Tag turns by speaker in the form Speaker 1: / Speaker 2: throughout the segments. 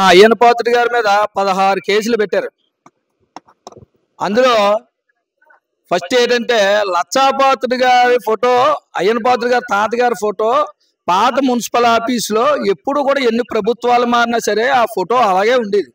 Speaker 1: అయ్యన్న పాత్రుడి గారి మీద పదహారు కేసులు పెట్టారు అందులో ఫస్ట్ ఏంటంటే లచ్చాపాత్రుడి గారి ఫోటో అయ్యన్న పాత్రుడి గారి తాతగారి ఫోటో పాత మున్సిపల్ ఆఫీసులో ఎప్పుడు కూడా ఎన్ని ప్రభుత్వాలు మారినా సరే ఆ ఫోటో అలాగే ఉండేది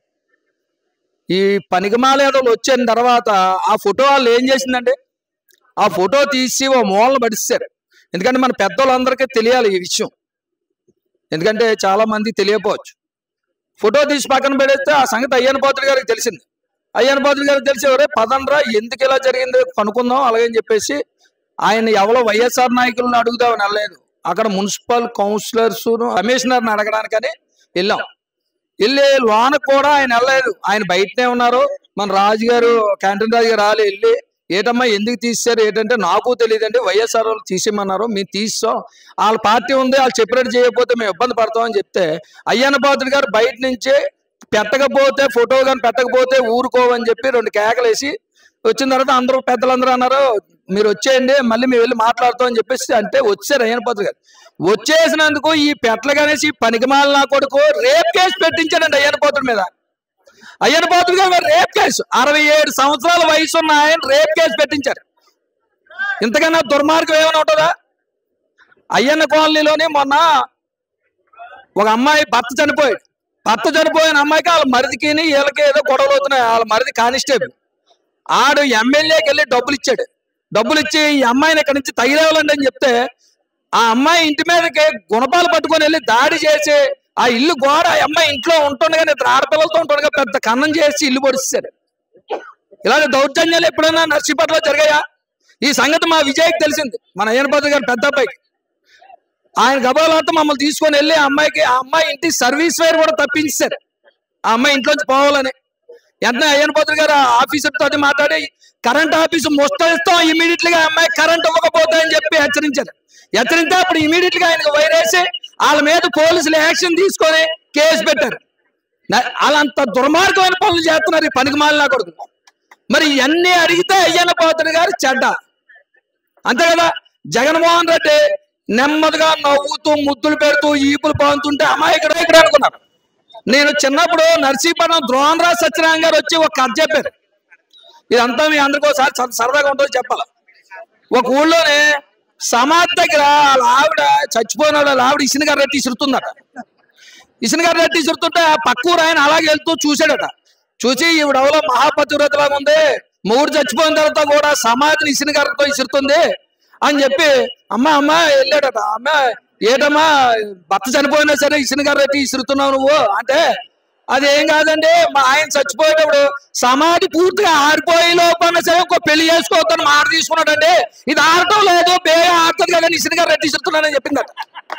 Speaker 1: ఈ పనికిమాలేదోళ్ళు వచ్చిన తర్వాత ఆ ఫోటో వాళ్ళు ఏం చేసిందండి ఆ ఫోటో తీసి ఓ మూలను పడిస్తారు ఎందుకంటే మన పెద్దోళ్ళందరికీ తెలియాలి ఈ విషయం ఎందుకంటే చాలా మంది తెలియకపోవచ్చు ఫోటో తీసి పక్కన పెడితే ఆ సంగతి అయ్యన్న పాత్రుడి గారికి తెలిసింది అయ్యన్న పాత్రుడి గారికి తెలిసి ఎవరే పదండ్రా ఎందుకు ఇలా జరిగింది కనుక్కుందాం అలాగని చెప్పేసి ఆయన ఎవరో వైఎస్ఆర్ నాయకులను అడుగుదామని వెళ్ళలేదు అక్కడ మున్సిపల్ కౌన్సిలర్స్ కమిషనర్ని అడగడానికని వెళ్ళాం వెళ్ళి లోన కూడా ఆయన వెళ్ళలేదు ఆయన బయటనే ఉన్నారు మన రాజుగారు క్యాంటీన్ రాజు గారు రాలే వెళ్ళి ఏటమ్మా ఎందుకు తీశారు ఏంటంటే నాకు తెలియదండి వైఎస్ఆర్ వాళ్ళు తీసేయమన్నారు మేము తీస్తాం వాళ్ళ పార్టీ ఉంది వాళ్ళు చెప్పినట్టు చేయకపోతే మేము ఇబ్బంది పడతామని చెప్తే అయ్యన్న పాత్రుడు గారు బయట నుంచి పెట్టకపోతే ఫోటో కానీ పెట్టకపోతే ఊరుకోవని చెప్పి రెండు కేకలేసి వచ్చిన తర్వాత అందరూ పెద్దలందరూ అన్నారు మీరు వచ్చేయండి మళ్ళీ మేము వెళ్ళి మాట్లాడుతాం అని చెప్పేసి అంటే వచ్చారు అయ్యన్న పాత్రుడు గారు వచ్చేసినందుకు ఈ పెట్ల గణేసి పనికిమాల నా కొడుకు రేప్ కేసు పెట్టించాడండి అయ్యన్న పాత్రుడి మీద అయ్యన్న పాత్రుడు గారు మరి రేప్ కేసు అరవై ఏడు సంవత్సరాల వయసు ఉన్న ఆయన రేప్ కేసు పెట్టించారు ఇంతకన్నా దుర్మార్గం ఏమైనా ఉంటుందా అయ్యన్న కాలనీలోనే మొన్న ఒక అమ్మాయి భర్త చనిపోయాడు భర్త చనిపోయిన అమ్మాయికి వాళ్ళ మరిదికి వీళ్ళకి ఏదో గొడవలు అవుతున్నాయి వాళ్ళ మరిది కానిస్టేబుల్ ఆడు ఎమ్మెల్యేకి వెళ్ళి డబ్బులు ఇచ్చాడు డబ్బులు ఇచ్చి ఈ అమ్మాయిని ఇక్కడ నుంచి తగిలేవాలండి అని చెప్తే ఆ అమ్మాయి ఇంటి మీదకి గుణపాలు పట్టుకొని వెళ్ళి దాడి చేసి ఆ ఇల్లు గోడ ఆ అమ్మాయి ఇంట్లో ఉంటుండగా ఇద్దరు ఆడపిల్లలతో ఉంటుండగా పెద్ద కన్నం చేసి ఇల్లు పొడిచాడు ఇలాంటి దౌర్జన్యాలు ఎప్పుడైనా నర్సీపట్ల జరిగాయా ఈ సంగతి మా విజయ్కి తెలిసింది మన అయ్యనపతి గారి పెద్ద అబ్బాయికి ఆయన గబాలంతా మమ్మల్ని తీసుకొని వెళ్ళి ఆ అమ్మాయికి ఆ అమ్మాయి ఇంటి సర్వీస్ వైర్ కూడా తప్పించారు ఆ అమ్మాయి ఇంట్లోంచి పోవాలని వెంటనే అయ్యన్ పత్రి గారు ఆఫీసర్ తోటి మాట్లాడి కరెంట్ ఆఫీసు ముస్తరిస్తాం ఇమీడియట్ గా ఆ అమ్మాయి కరెంట్ ఇవ్వకపోతే అని చెప్పి హెచ్చరించారు హెచ్చరిస్తే అప్పుడు ఇమీడియట్ గా ఆయనకు వైరేసి వాళ్ళ మీద పోలీసులు యాక్షన్ తీసుకొని కేసు పెట్టారు నా- వాళ్ళంత దుర్మార్గమైన పనులు చేస్తున్నారు ఈ పనికి మాలిన కొడుకు మరి ఇవన్నీ అడిగితే అయ్యన్న పాత్ర గారు చెడ్డ అంతే కదా జగన్మోహన్ రెడ్డి నెమ్మదిగా నవ్వుతూ ముద్దులు పెడుతూ ఈపులు పాంతుంటే అమాయకుడు ఇక్కడ అనుకున్నారు నేను చిన్నప్పుడు నర్సీపట్నం ద్రోణరాజ్ సత్యనారాయణ గారు వచ్చి ఒక కథ చెప్పారు ఇదంతా మీ అందరికీ ఒకసారి సర- సరదాగా ఉంటుందో చెప్పాలి ఒక ఊళ్ళోనే సమాధి దగ్గర వాళ్ళ ఆవిడ చచ్చిపోయిన వాళ్ళ ఆవిడ ఇసునగారు రెట్టి ఇసురుతుందట ఇసునగారు రెట్టి ఇసురుతుంటే ఆ పక్క ఊరు ఆయన అలాగే వెళ్తూ చూశాడట చూసి ఈవిడ ఎవరో మహాపతివ్రతలాగా ఉంది మూడు చచ్చిపోయిన తర్వాత కూడా సమాధిని ఇసునగారితో ఇసురుతుంది అని చెప్పి అమ్మ అమ్మ వెళ్ళాడట అమ్మ ఏటమ్మా భర్త చనిపోయినా సరే ఇసునగారు రెట్టి ఇసురుతున్నావు నువ్వు అంటే అది ఏం కాదండి మా ఆయన చచ్చిపోయేటప్పుడు సమాధి పూర్తిగా ఆరిపోయే లోపల సరే ఇంకో పెళ్లి చేసుకోవద్దని మాట తీసుకున్నాడండి ఇది ఆడటం లేదు బేగా ఆడుతుంది కదా ఇసునగారు రెట్టి ఇసురుతున్నానని చెప్పిందట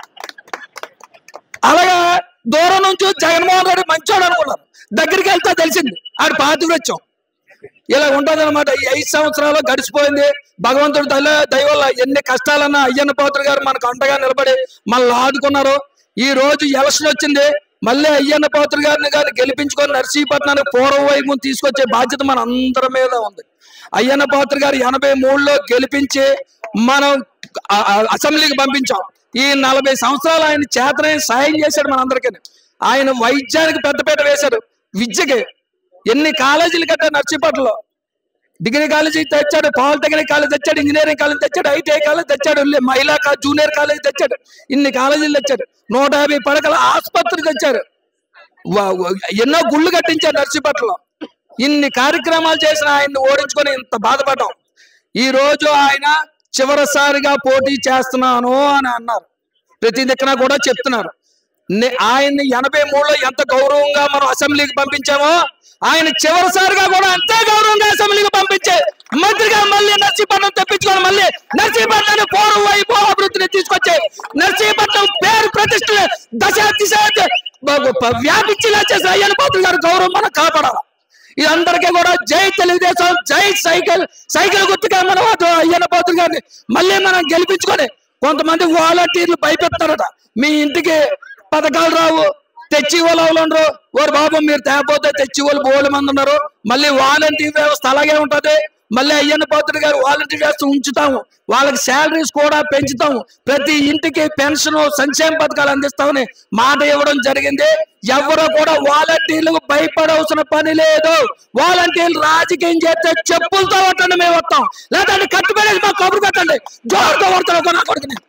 Speaker 1: అలాగా దూరం నుంచి జగన్మోహన్ రెడ్డి మంచోడు అనుకున్నారు దగ్గరికి వెళ్తే తెలిసింది ఆడు పాతివృత్యం ఇలా ఉంటది అనమాట ఈ ఐదు సంవత్సరాలు గడిచిపోయింది భగవంతుడు దయ దయ వల్ల ఎన్ని కష్టాలన్నా అయ్యన్న పాత్ర గారు మనకు అండగా నిలబడి మనల్ని ఆదుకున్నారు ఈ రోజు ఎలక్షన్ వచ్చింది మళ్ళీ అయ్యన్న పాత్ర గారిని గారిని గెలిపించుకొని నర్సీపట్నానికి పూర్వ వైపు తీసుకొచ్చే బాధ్యత మన అందరి మీద ఉంది అయ్యన్న పాత్ర గారు ఎనభై మూడులో గెలిపించి మనం ఆ- ఆ అసెంబ్లీకి పంపించాం ఈ నలభై సంవత్సరాలు ఆయన చేతనే సాయం చేశాడు మనందరికీ ఆయన వైద్యానికి పెద్దపీట వేశాడు విద్యకి ఎన్ని కాలేజీలు కట్టారు నర్సీపట్నంలో డిగ్రీ కాలేజీ తెచ్చాడు పాలిటెక్నిక్ కాలేజ్ తెచ్చాడు ఇంజనీరింగ్ కాలేజ్ తెచ్చాడు ఐటీఐ కాలేజ్ తెచ్చాడు లే- మహిళా కా- జూనియర్ కాలేజ్ తెచ్చాడు ఇన్ని కాలేజీలు తెచ్చాడు నూట యాభై పడకల ఆసుపత్రి తెచ్చారు వా- వా- ఎన్నో గుళ్ళు కట్టించారు నర్సీపట్నంలో ఇన్ని కార్యక్రమాలు చేసిన ఆయన్ని ఓడించుకొని ఇంత బాధపడ్డాం ఈ రోజు ఆయన చివరిసారిగా పోటీ చేస్తున్నాను అని అన్నారు ప్రతి దిక్కున కూడా చెప్తున్నారు నే- ఆయన్ని ఎనభై మూడులో ఎంత గౌరవంగా మనం అసెంబ్లీకి పంపించామో ఆయన చివరిసారిగా కూడా అంతే గౌరవంగా అసెంబ్లీకి పంపించే మంత్రిగా మళ్ళీ నర్సీపట్నం తెప్పించుకొని మళ్ళీ నర్సీపట్నం పూర్వ వైపు అభివృద్ధిని తీసుకొచ్చి నర్సీపట్నం పేరు ప్రతిష్ట దశ దిశ బ- బ- వ్యాపించేలా చేసిన అయ్యన్న పాత్ర గారు గౌరవం మనం కాపాడాలి ఇది అందరికీ కూడా జై తెలుగుదేశం జై సైకిల్ సైకిల్ గుర్తుగా మన వాడు అయ్యన్న పాత్ర గారిని మళ్ళీ మనం గెలిపించుకొని కొంతమంది వాలంటీర్లు భయపెడతారట మీ ఇంటికి పథకాలు రావు తెచ్చి వాళ్ళు ఉండరు ఓరు బాబు మీరు తేపోతే తెచ్చి వాళ్ళు బోలు మంది ఉన్నారు మళ్ళీ వాలంటీర్ వ్యవస్థ అలాగే ఉంటది మళ్ళీ అయ్యన్న పాత్రుడు గారు వాలంటీర్ వ్యవస్థ ఉంచుతాము వాళ్ళకి శాలరీస్ కూడా పెంచుతాము ప్రతి ఇంటికి పెన్షన్ సంక్షేమ పథకాలు అందిస్తామని మాట ఇవ్వడం జరిగింది ఎవరు కూడా వాలంటీర్లకు భయపడవలసిన పని లేదు వాలంటీర్లు రాజకీయం చేస్తే చెప్పులతో కొట్టండి మేము వస్తాం లేదంటే కట్టుబడేది మా కబురు పెట్టండి జోరుతో కొడతాం నా కొడుకుని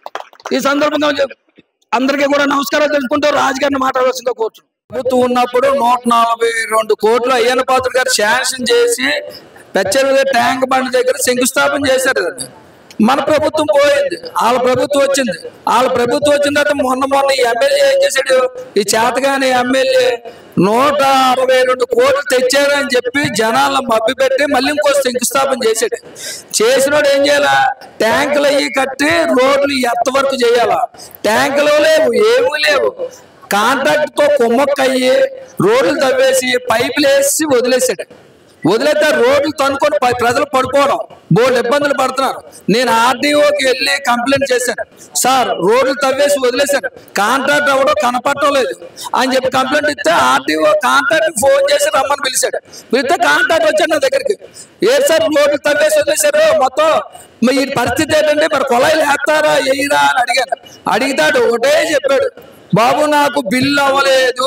Speaker 1: ఈ సందర్భంగా చెప్- అందరికీ కూడా నమస్కారం తెలుసుకుంటూ రాజుగారిని మాట్లాడవలసిందిగా కోరుతున్నాను ప్రభుత్వం ఉన్నప్పుడు నూట నలభై రెండు కోట్లు అయ్యన్న పాత్ర గారు శాంక్షన్ చేసి పెచ్చల ట్యాంక్ బండ్ దగ్గర శంకుస్థాపన చేశారు కదా మన ప్రభుత్వం పోయింది వాళ్ళ ప్రభుత్వం వచ్చింది వాళ్ళ ప్రభుత్వం వచ్చిన తర్వాత మొన్న మొన్న ఈ ఎమ్మెల్యే ఏం చేశాడు ఈ చేతగాని ఎమ్మెల్యే నూట అరవై రెండు కోట్లు తెచ్చారని చెప్పి జనాలను మభ్య పెట్టి మళ్ళీ ఇంకో శంకుస్థాపన చేశాడు చేసినోడు ఏం చేయాలా ట్యాంకులు అయ్యి కట్టి రోడ్లు ఎత్త వరకు చేయాలా ట్యాంకులు లేవు ఏమీ లేవు కాంట్రాక్ట్ తో కుమ్మక్కయ్యి రోడ్లు తవ్వేసి పైపులు వేసి వదిలేసాడు వదిలేస్తే రోడ్లు తనుకొని ప- ప్రజలు పడుకోవడం బోల్డ్ ఇబ్బందులు పడుతున్నారు నేను ఆర్డీఓకి వెళ్ళి కంప్లైంట్ చేశాను సార్ రోడ్లు తవ్వేసి వదిలేశాను కాంట్రాక్ట్ ఎవడో కనపడటం లేదు అని చెప్పి కంప్లైంట్ ఇస్తే ఆర్డీఓ కాంట్రాక్ట్ ఫోన్ చేసి రమ్మని పిలిచాడు పిలిస్తే కాంట్రాక్ట్ వచ్చాడు నా దగ్గరికి ఏ సార్ రోడ్లు తవ్వేసి వదిలేశారు మొత్తం మరి ఈ పరిస్థితి ఏంటంటే మరి కొలాయిలు వేస్తారా వేయరా అని అడిగాను అడిగితాడు ఒకటే చెప్పాడు బాబు నాకు బిల్లు అవ్వలేదు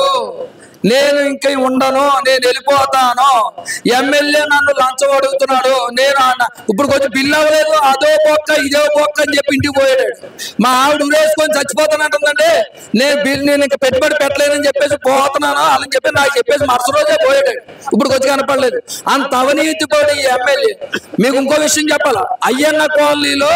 Speaker 1: నేను ఇంకా ఉండను నేను వెళ్ళిపోతాను ఎమ్మెల్యే నన్ను లంచం అడుగుతున్నాడు నేను అన్న ఇప్పుడు కొంచెం బిల్లు అవ్వలేదు అదో పొక్క ఇదో పొక్క అని చెప్పి ఇంటికి పోయాడు మా ఆవిడ ఉరేసుకొని చచ్చిపోతానంటుందండి నేను బిల్ నేను ఇంకా పెట్టుబడి పెట్టలేనని చెప్పేసి పోతున్నాను అని చెప్పి నాకు చెప్పేసి మరుసటి రోజే పోయాడు ఇప్పుడు కొంచెం కనపడలేదు అంత అవినీతి కూడా ఈ ఎమ్మెల్యే మీకు ఇంకో విషయం చెప్పాలా అయ్యన్న కాలనీలో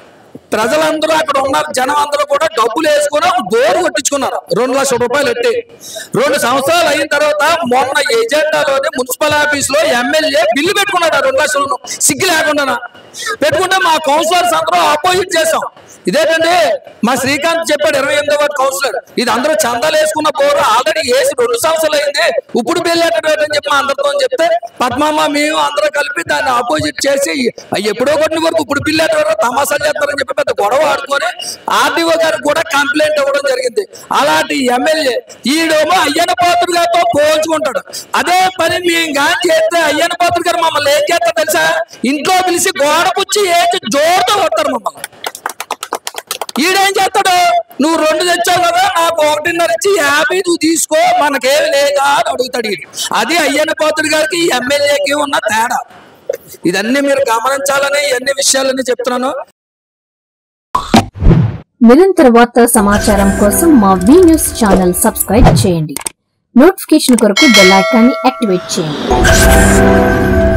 Speaker 1: ప్రజలందరూ అక్కడ ఉన్నారు జనం అందరూ కూడా డబ్బులు వేసుకుని ఒక బోరు కొట్టించుకున్నారు రెండు లక్షల రూపాయలు ఎట్టి రెండు సంవత్సరాలు అయిన తర్వాత మొన్న ఎజెండాలోని మున్సిపల్ ఆఫీస్ లో ఎమ్మెల్యే బిల్లు పెట్టుకున్నాడు ఆ రెండు లక్షలను సిగ్గు లేకుండా పెట్టుకుంటే మా కౌన్సిలర్స్ అందరూ ఆపోజిట్ చేసాం ఇదేంటండి మా శ్రీకాంత్ చెప్పాడు ఇరవై ఎనిమిదో వార్డు కౌన్సిలర్ ఇది అందరూ చందాలు వేసుకున్న బోరు ఆల్రెడీ వేసి రెండు సంవత్సరాలు అయింది ఇప్పుడు బిల్లు ఎట్టడం చెప్పి మా అందరితో చెప్తే పద్మమ్మ మేము అందరూ కలిపి దాన్ని ఆపోజిట్ చేసి అయ్యి ఎప్పుడో కొట్టిన వరకు ఇప్పుడు బిల్లు ఎట్టడం తమాషాలు చేస్తారని చెప్పి పెద్ద గొడవ ఆడుకొని ఆర్డీఓ గారికి కూడా కంప్లైంట్ ఇవ్వడం జరిగింది అలాంటి ఎమ్మెల్యే ఈడేమో అయ్యన్న పాత్రుడు గారితో పోల్చుకుంటాడు అదే పని మేము కానీ చేస్తే అయ్యన్న పాత్రుడు గారు మమ్మల్ని ఏం చేస్తారు తెలుసా ఇంట్లో పిలిచి గోడ పుచ్చి ఏచి జోరుతో కొడతారు మమ్మల్ని ఈడేం చేస్తాడు నువ్వు రెండు తెచ్చావు కదా నాకు ఒకటిన్నర ఇచ్చి యాభై నువ్వు తీసుకో మనకేమి లేదా అని అడుగుతాడు ఈడు అది అయ్యన్న పాత్రుడు గారికి ఈ ఎమ్మెల్యేకి ఉన్న తేడా ఇదన్నీ మీరు గమనించాలని ఇవన్నీ విషయాలన్నీ చెప్తున్నాను
Speaker 2: నిరంతర వార్తా సమాచారం కోసం మా వి న్యూస్ ఛానల్ సబ్స్క్రైబ్ చేయండి నోటిఫికేషన్ కొరకు బెల్ ఐకాన్ని యాక్టివేట్ చేయండి